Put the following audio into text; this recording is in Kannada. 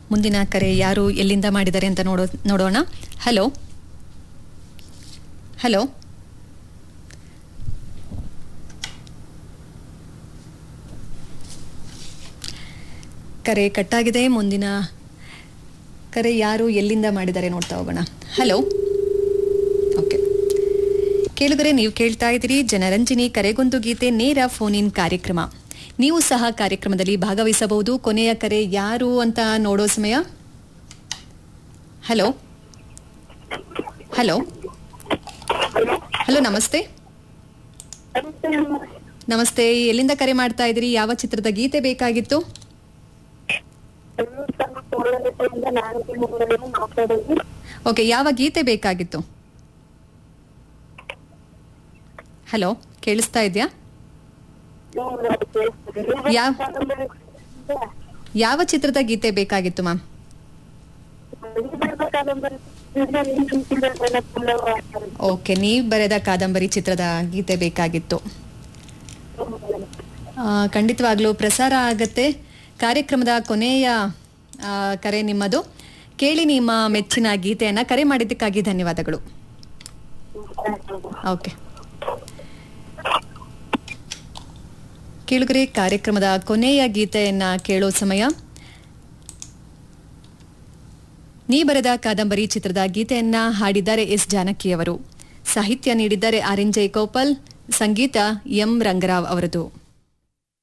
ಮುಂದಿನ ಕರೆ ಯಾರು ಎಲ್ಲಿಂದ ಮಾಡಿದ್ದಾರೆ ಅಂತ ನೋಡೋ ನೋಡೋಣ ಹಲೋ ಹಲೋ ಕರೆ ಕಟ್ಟಾಗಿದೆ ಮುಂದಿನ ಕರೆ ಯಾರು ಎಲ್ಲಿಂದ ಮಾಡಿದ್ದಾರೆ ನೋಡ್ತಾ ಹೋಗೋಣ ಹಲೋ ಓಕೆ ಕೇಳಿದರೆ ನೀವು ಕೇಳ್ತಾ ಇದ್ದೀರಿ ಜನರಂಜನಿ ಕರೆಗೊಂದು ಗೀತೆ ನೇರ ಫೋನ್ ಇನ್ ಕಾರ್ಯಕ್ರಮ ನೀವು ಸಹ ಕಾರ್ಯಕ್ರಮದಲ್ಲಿ ಭಾಗವಹಿಸಬಹುದು ಕೊನೆಯ ಕರೆ ಯಾರು ಅಂತ ನೋಡೋ ಸಮಯ ಹಲೋ ಹಲೋ ಹಲೋ ನಮಸ್ತೆ ನಮಸ್ತೆ ಎಲ್ಲಿಂದ ಕರೆ ಮಾಡ್ತಾ ಇದ್ದೀರಿ ಯಾವ ಚಿತ್ರದ ಗೀತೆ ಬೇಕಾಗಿತ್ತು ಓಕೆ ಯಾವ ಗೀತೆ ಬೇಕಾಗಿತ್ತು ಹಲೋ ಕೇಳಿಸ್ತಾ ಇದೆಯಾ ಯಾವ ಯಾವ ಚಿತ್ರದ ಗೀತೆ ಬೇಕಾಗಿತ್ತು ಮ್ಯಾಮ್ ಓಕೆ ನೀವು ಬರೆದ ಕಾದಂಬರಿ ಚಿತ್ರದ ಗೀತೆ ಬೇಕಾಗಿತ್ತು ಆ, ಖಂಡಿತವಾಗ್ಲೂ ಪ್ರಸಾರ ಆಗತ್ತೆ ಕಾರ್ಯಕ್ರಮದ ಕೊನೆಯ ಆ, ಕರೆ ನಿಮ್ಮದು ಕೇಳಿ ನಿಮ್ಮ ಮೆಚ್ಚಿನ ಗೀತೆಯನ್ನ ಕರೆ ಮಾಡಿದ್ದಕ್ಕಾಗಿ ಧನ್ಯವಾದಗಳು ಓಕೆ ಕೇಳುಗರೆ ಕಾರ್ಯಕ್ರಮದ ಕೊನೆಯ ಗೀತೆಯನ್ನ ಕೇಳೋ ಸಮಯ ನೀ ಬರೆದ ಕಾದಂಬರಿ ಚಿತ್ರದ ಗೀತೆಯನ್ನ ಹಾಡಿದ್ದಾರೆ ಎಸ್ ಜಾನಕಿಯವರು ಸಾಹಿತ್ಯ ನೀಡಿದ್ದಾರೆ ಆರ್ ಎನ್ ಜೈಕೋಪಲ್ ಸಂಗೀತ ಎಂ ರಂಗರಾವ್ ಅವರದು